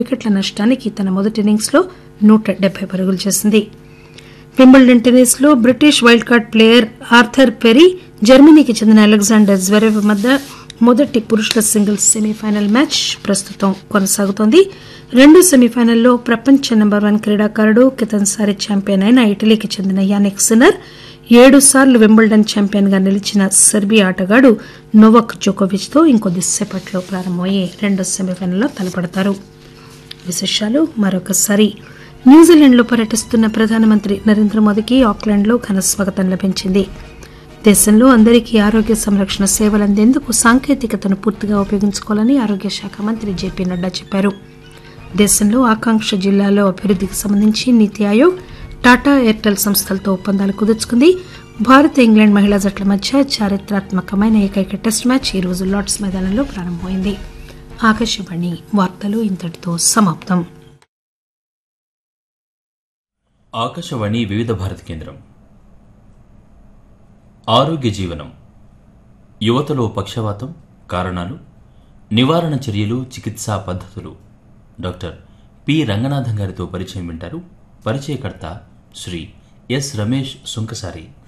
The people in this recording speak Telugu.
వికెట్ల నష్టానికి తన మొదటి ఇన్నింగ్స్లో నూట డెబ్బై పరుగులు చేసింది వింబుల్డన్ టెన్నిస్ లో British wild card player Arthur Perry జర్మనీకి చెందిన అలెగ్జాండర్ జ్వెరెవ్ మధ్య మొదటి పురుషుల సింగిల్స్ సెమీఫైనల్ మ్యాచ్ ప్రస్తుతం కొనసాగుతోంది రెండు సెమీఫైనల్లో ప్రపంచ నెంబర్ వన్ క్రీడాకారుడు కితన్సారి ఛాంపియన్ అయిన ఇటలీకి చెందిన యానిక్ సిన్నర్ ఏడు సార్లు వింబుల్డన్ ఛాంపియన్ గా నిలిచిన సెర్బియా ఆటగాడు నోవక్ జోకోవిచ్ తో ఇంకొద్దిసేపట్లో ప్రారంభమయ్యే రెండో సెమీఫైనల్లో తలపడతారు విశేషాలు మరొకసారి న్యూజిలాండ్లో పర్యటిస్తున్న ప్రధానమంత్రి నరేంద్ర మోదీకి ఆక్లాండ్లో ఘన స్వాగతం లభించింది దేశంలో అందరికీ ఆరోగ్య సంరక్షణ సేవలు అందేందుకు సాంకేతికతను పూర్తిగా ఉపయోగించుకోవాలని ఆరోగ్య శాఖ మంత్రి జేపీ నడ్డా చెప్పారు దేశంలో ఆకాంక్ష జిల్లాలో అభివృద్ధికి సంబంధించి నీతి ఆయోగ్ టాటా ఎయిర్టెల్ సంస్థలతో ఒప్పందాలు కుదుర్చుకుంది భారత్ ఇంగ్లాండ్ మహిళా జట్ల మధ్య చారిత్రాత్మకమైన ఏకైక టెస్ట్ మ్యాచ్ ఈ రోజు లార్డ్స్ మైదానంలో ప్రారంభమైంది ఆకాశవాణి వార్తలు ఇంతటితో సమాప్తం ఆకాశవాణి వివిధ భారతి కేంద్రం ఆరోగ్య జీవనం యువతలో పక్షవాతం కారణాలు నివారణ చర్యలు చికిత్సా పద్ధతులు డాక్టర్ పి రంగనాథన్ గారితో పరిచయం వింటారు పరిచయకర్త శ్రీ ఎస్ రమేష్ సుంకసారి